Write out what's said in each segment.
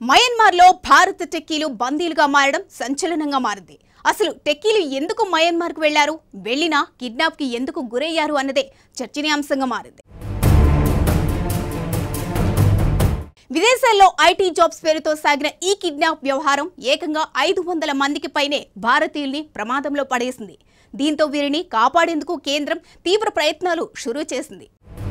మయన్మార్లో భారత టెక్కీలు బందీలుగా మారడం సంచలనంగా మారింది అసలు టెక్కీలు ఎందుకు మయన్మార్కు వెళ్లారు వెళ్లినా కిడ్నాప్కి ఎందుకు గురయ్యారు అన్నదే చర్చనీయాంశంగా మారింది విదేశాల్లో ఐటీ జాబ్స్ పేరుతో సాగిన ఈ కిడ్నాప్ వ్యవహారం ఏకంగా ఐదు వందల మందికి పైనే భారతీయుల్ని ప్రమాదంలో పడేసింది దీంతో వీరిని కాపాడేందుకు కేంద్రం తీవ్ర ప్రయత్నాలు షురూ చేసింది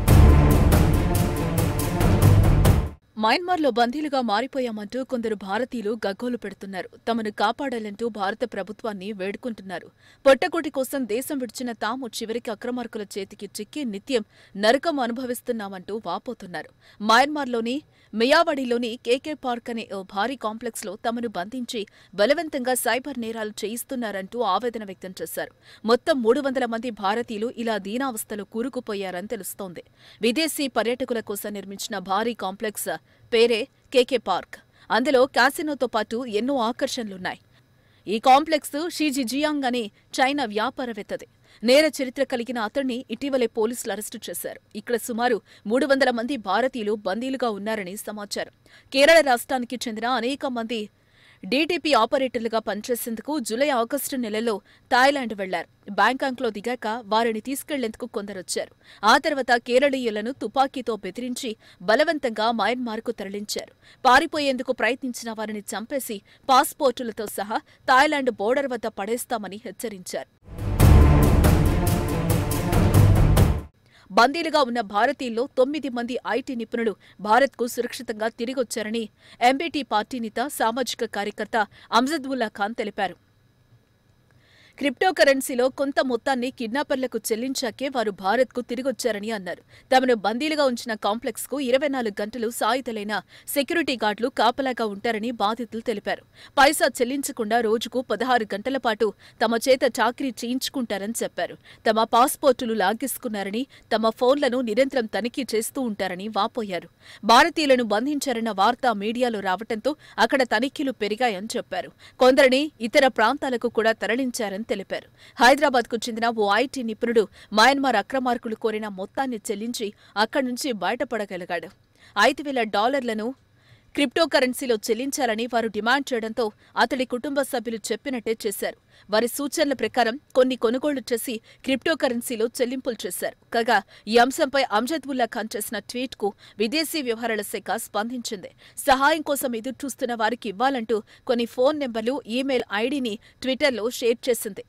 మయన్మార్లో బందీలుగా మారిపోయామంటూ కొందరు భారతీయులు గగ్గోలు పెడుతున్నారు తమను కాపాడాలంటూ భారత ప్రభుత్వాన్ని వేడుకుంటున్నారు పొట్టకోటి కోసం దేశం విడిచిన తాము చివరికి అక్రమార్కుల చేతికి చిక్కి నిత్యం నరకం అనుభవిస్తున్నామంటూ వాపోతున్నారు మయన్మార్లోని మియావడిలోని కేకే పార్క్ అనే ఓ భారీ కాంప్లెక్స్లో తమను బంధించి బలవంతంగా సైబర్ నేరాలు చేయిస్తున్నారంటూ ఆవేదన వ్యక్తం చేశారు మొత్తం మూడు వందల మంది భారతీయులు ఇలా దీనావస్థలో కూరుకుపోయారని తెలుస్తోంది విదేశీ పర్యాటకుల కోసం నిర్మించిన భారీ కాంప్లెక్స్ పేరే కేకే పార్క్ అందులో క్యాసినోతో పాటు ఎన్నో ఆకర్షణలున్నాయి ఈ కాంప్లెక్స్ షీజీ జియాంగ్ అనే చైనా వ్యాపారవేత్తది నేర చరిత్ర కలిగిన అతన్ని ఇటీవలే పోలీసులు అరెస్టు చేశారు ఇక్కడ సుమారు మూడు వందల మంది భారతీయులు బందీలుగా ఉన్నారని సమాచారం కేరళ రాష్ట్రానికి చెందిన అనేక మంది డీటీపీ ఆపరేటర్లుగా పనిచేసేందుకు జూలై ఆగస్టు నెలలో థాయిలాండ్ వెళ్లారు బ్యాంకాక్లో దిగాక వారిని తీసుకెళ్లేందుకు కొందరొచ్చారు ఆ తర్వాత కేరళీయులను తుపాకీతో బెదిరించి బలవంతంగా మయన్మార్కు తరలించారు పారిపోయేందుకు ప్రయత్నించిన వారిని చంపేసి పాస్పోర్టులతో సహా థాయిలాండ్ బోర్డర్ వద్ద పడేస్తామని హెచ్చరించారు బందీలుగా ఉన్న భారతీయుల్లో తొమ్మిది మంది ఐటీ నిపుణులు భారత్కు సురక్షితంగా తిరిగొచ్చారని ఎంబీటీ పార్టీ నేత సామాజిక కార్యకర్త అమ్జదుల్లా ఖాన్ తెలిపారు క్రిప్టోకరెన్సీలో కొంత మొత్తాన్ని కిడ్నాపర్లకు చెల్లించాకే వారు భారత్కు తిరిగొచ్చారని అన్నారు తమను బందీలుగా ఉంచిన కాంప్లెక్స్కు ఇరవై నాలుగు గంటలు సాయుధలైన సెక్యూరిటీ గార్డులు కాపలాగా ఉంటారని బాధితులు తెలిపారు పైసా చెల్లించకుండా రోజుకు పదహారు గంటల పాటు తమ చేత చాకరీ చేయించుకుంటారని చెప్పారు తమ పాస్పోర్టులు లాగేసుకున్నారని తమ ఫోన్లను నిరంతరం తనిఖీ చేస్తూ ఉంటారని వాపోయారు భారతీయులను బంధించారన్న వార్త మీడియాలో రావడంతో అక్కడ తనిఖీలు పెరిగాయని చెప్పారు కొందరిని ఇతర ప్రాంతాలకు కూడా తరలించారని తెలిపారు హైదరాబాద్ కు చెందిన ఓ ఐటీ నిపుణుడు మయన్మార్ అక్రమార్కులు కోరిన మొత్తాన్ని చెల్లించి అక్కడి నుంచి బయటపడగలిగాడు ఐదు వేల డాలర్లను క్రిప్టోకరెన్సీలో చెల్లించాలని వారు డిమాండ్ చేయడంతో అతడి కుటుంబ సభ్యులు చెప్పినట్టే చేశారు వారి సూచనల ప్రకారం కొన్ని కొనుగోళ్లు చేసి క్రిప్టోకరెన్సీలో చెల్లింపులు చేశారు కాగా ఈ అంశంపై అమ్జద్వుల్లా ఖాన్ చేసిన ట్వీట్ కు విదేశీ వ్యవహారాల శాఖ స్పందించింది సహాయం కోసం ఎదురుచూస్తున్న వారికి ఇవ్వాలంటూ కొన్ని ఫోన్ నెంబర్లు ఈమెయిల్ ఐడీని ట్విట్టర్లో షేర్ చేసింది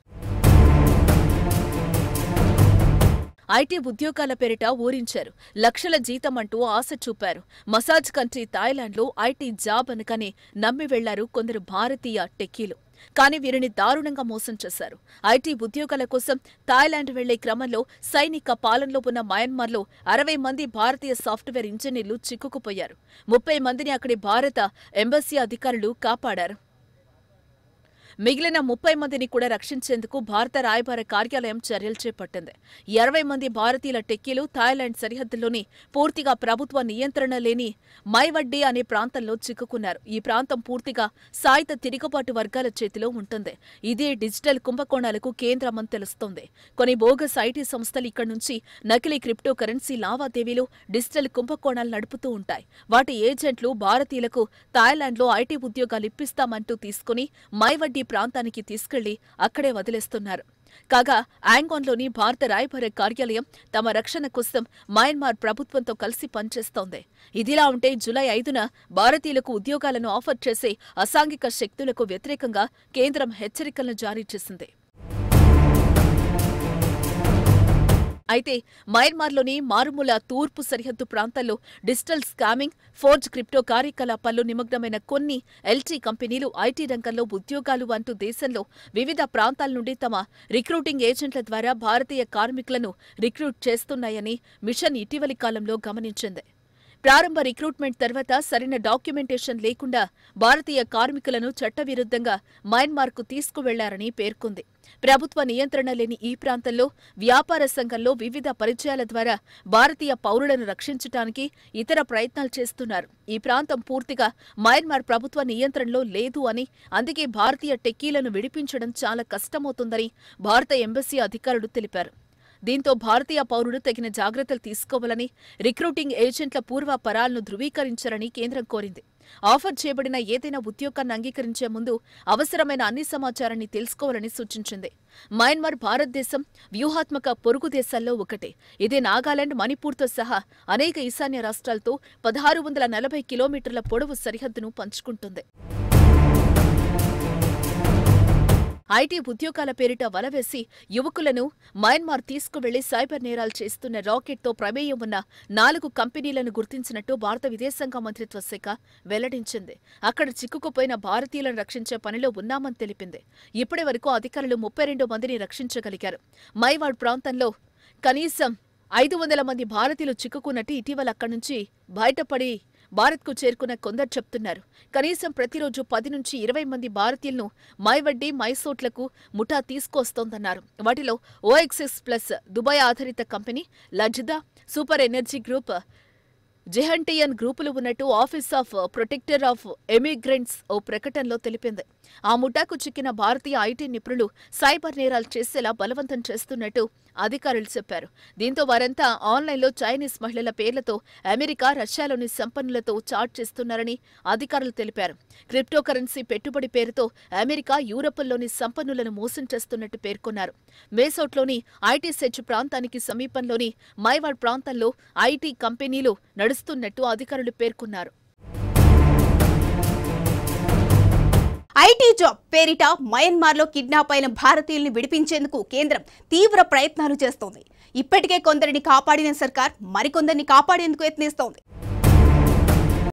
ఐటీ ఉద్యోగాల పేరిట ఊరించారు లక్షల జీతం అంటూ ఆశ చూపారు మసాజ్ కంట్రీ థాయిలాండ్లో ఐటీ జాబ్ అనగానే నమ్మి వెళ్లారు కొందరు భారతీయ టెక్కీలు కానీ వీరిని దారుణంగా మోసం చేశారు ఐటీ ఉద్యోగాల కోసం థాయిలాండ్ వెళ్లే క్రమంలో సైనిక పాలనలో ఉన్న మయన్మార్లో అరవై మంది భారతీయ సాఫ్ట్వేర్ ఇంజనీర్లు చిక్కుకుపోయారు ముప్పై మందిని అక్కడి భారత ఎంబసీ అధికారులు కాపాడారు మిగిలిన ముప్పై మందిని కూడా రక్షించేందుకు భారత రాయబార కార్యాలయం చర్యలు చేపట్టింది ఇరవై మంది భారతీయుల టెక్కీలు థాయిలాండ్ సరిహద్దులోని పూర్తిగా ప్రభుత్వ నియంత్రణ లేని మైవడ్డీ అనే ప్రాంతంలో చిక్కుకున్నారు ఈ ప్రాంతం పూర్తిగా సాయుధ తిరుగుబాటు వర్గాల చేతిలో ఉంటుంది ఇదే డిజిటల్ కుంభకోణాలకు కేంద్రమని తెలుస్తోంది కొన్ని బోగస్ ఐటీ సంస్థలు ఇక్కడి నుంచి నకిలీ క్రిప్టో కరెన్సీ లావాదేవీలు డిజిటల్ కుంభకోణాలు నడుపుతూ ఉంటాయి వాటి ఏజెంట్లు భారతీయులకు థాయిలాండ్లో ఐటీ ఉద్యోగాలు ఇప్పిస్తామంటూ తీసుకుని మైవడ్డీ ప్రాంతానికి తీసుకెళ్లి అక్కడే వదిలేస్తున్నారు కాగా యాంగాన్లోని భారత రాయబార కార్యాలయం తమ రక్షణ కోసం మయన్మార్ ప్రభుత్వంతో కలిసి పనిచేస్తోంది ఇదిలా ఉంటే జులై ఐదున భారతీయులకు ఉద్యోగాలను ఆఫర్ చేసే అసాంఘిక శక్తులకు వ్యతిరేకంగా కేంద్రం హెచ్చరికలను జారీ చేసింది అయితే మయన్మార్లోని మారుమూల తూర్పు సరిహద్దు ప్రాంతాల్లో డిజిటల్ స్కామింగ్ ఫోర్జ్ క్రిప్టో కార్యకలాపాల్లో నిమగ్నమైన కొన్ని ఎల్టీ కంపెనీలు ఐటీ రంగంలో ఉద్యోగాలు అంటూ దేశంలో వివిధ ప్రాంతాల నుండి తమ రిక్రూటింగ్ ఏజెంట్ల ద్వారా భారతీయ కార్మికులను రిక్రూట్ చేస్తున్నాయని మిషన్ ఇటీవలి కాలంలో గమనించింది ప్రారంభ రిక్రూట్మెంట్ తర్వాత సరైన డాక్యుమెంటేషన్ లేకుండా భారతీయ కార్మికులను చట్టవిరుద్ధంగా మయన్మార్కు తీసుకువెళ్లారని పేర్కొంది ప్రభుత్వ నియంత్రణ లేని ఈ ప్రాంతంలో వ్యాపార సంఘంలో వివిధ పరిచయాల ద్వారా భారతీయ పౌరులను రక్షించటానికి ఇతర ప్రయత్నాలు చేస్తున్నారు ఈ ప్రాంతం పూర్తిగా మయన్మార్ ప్రభుత్వ నియంత్రణలో లేదు అని అందుకే భారతీయ టెక్కీలను విడిపించడం చాలా కష్టమవుతుందని భారత ఎంబసీ అధికారులు తెలిపారు దీంతో భారతీయ పౌరుడు తగిన జాగ్రత్తలు తీసుకోవాలని రిక్రూటింగ్ ఏజెంట్ల పూర్వ పరాలను ధృవీకరించాలని కేంద్రం కోరింది ఆఫర్ చేయబడిన ఏదైనా ఉద్యోగాన్ని అంగీకరించే ముందు అవసరమైన అన్ని సమాచారాన్ని తెలుసుకోవాలని సూచించింది మయన్మార్ భారతదేశం వ్యూహాత్మక పొరుగు దేశాల్లో ఒకటి ఇది నాగాలాండ్ మణిపూర్తో సహా అనేక ఈశాన్య రాష్ట్రాలతో పదహారు వందల నలభై కిలోమీటర్ల పొడవు సరిహద్దును పంచుకుంటుంది ఐటీ ఉద్యోగాల పేరిట వలవేసి యువకులను మయన్మార్ తీసుకువెళ్లి సైబర్ నేరాలు చేస్తున్న రాకెట్తో ప్రమేయం ఉన్న నాలుగు కంపెనీలను గుర్తించినట్టు భారత విదేశాంగ మంత్రిత్వ శాఖ వెల్లడించింది అక్కడ చిక్కుకుపోయిన భారతీయులను రక్షించే పనిలో ఉన్నామని తెలిపింది ఇప్పటి వరకు అధికారులు ముప్పై రెండు మందిని రక్షించగలిగారు మైవాడ్ ప్రాంతంలో కనీసం ఐదు వందల మంది భారతీయులు చిక్కుకున్నట్టు ఇటీవల అక్కడి నుంచి బయటపడి భారత్కు చేరుకున్న కొందరు చెప్తున్నారు కనీసం ప్రతిరోజు పది నుంచి ఇరవై మంది భారతీయులను మైవడ్డీ మైసోట్లకు ముఠా తీసుకొస్తోందన్నారు వాటిలో ఓఎక్సెస్ ప్లస్ దుబాయ్ ఆధారిత company Lazada super energy group Jehantian గ్రూపులు ఉన్నట్టు office of protector of emigrants ఓ ప్రకటనలో తెలిపింది ఆ ముఠాకు చిక్కిన భారతీయ ఐటీ నిపుణులు సైబర్ నేరాలు చేసేలా బలవంతం చేస్తున్నట్టు అధికారులు చెప్పారు దీంతో వారంతా ఆన్లైన్లో చైనీస్ మహిళల పేర్లతో అమెరికా రష్యాలోని సంపన్నులతో చాట్ చేస్తున్నారని అధికారులు తెలిపారు క్రిప్టోకరెన్సీ పెట్టుబడి పేరుతో అమెరికా యూరప్లోని సంపన్నులను మోసం చేస్తున్నట్టు పేర్కొన్నారు మేసోట్లోని ఐటీ సెచ్ ప్రాంతానికి సమీపంలోని మైవాడ్ ప్రాంతంలో ఐటీ కంపెనీలు నడుస్తున్నట్టు అధికారులు పేర్కొన్నారు ఐటీ జాబ్ పేరిట మయన్మార్లో కిడ్నాప్ అయిన భారతీయుల్ని విడిపించేందుకు కేంద్రం తీవ్ర ప్రయత్నాలు చేస్తోంది ఇప్పటికే కొందరిని కాపాడిన సర్కార్ మరికొందరిని కాపాడేందుకు యత్నిస్తోంది